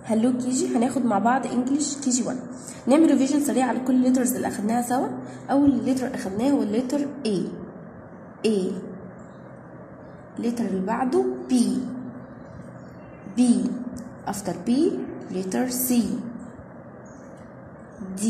هلو كي جي هناخد مع بعض انجلش كي جي 1 نعمل ريفيجن سريع على كل الليترز اللي اخدناها سوا اول لتر اخدناه هو اللتر A A اللتر اللي بعده B B after B letter C D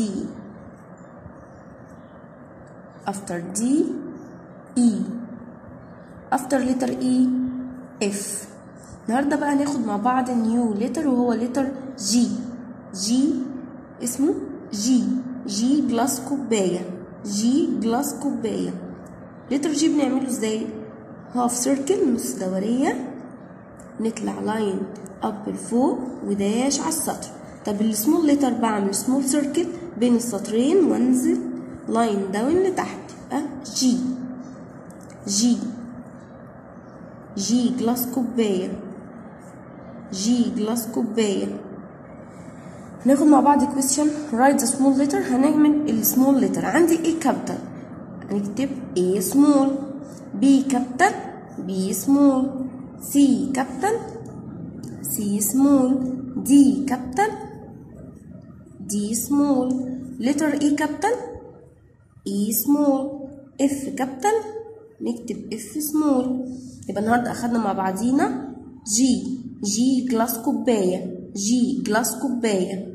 after D E after letter E F النهارده بقى هناخد مع بعض نيو لتر وهو لتر جي جي اسمه جي جي جلاس كوبايه جي جلاس كوبايه لتر جي بنعمله ازاي هاف سيركل نص دوريه نطلع لاين اب لفوق وداش على السطر طب السمول لتر بعمل سمول سيركل بين السطرين وانزل لاين داون لتحت يبقى جي جي جي جلاس كوبايه جي جلاس كوباية هناخد مع بعض question write the small letter هنعمل السمول letter عندي A capital هنكتب A small B capital B small C capital C small D capital D small letter E capital E small F capital نكتب F small يبقى النهارده أخدنا مع بعضينا جي جي جلاس كوباية جي جلاس كوباية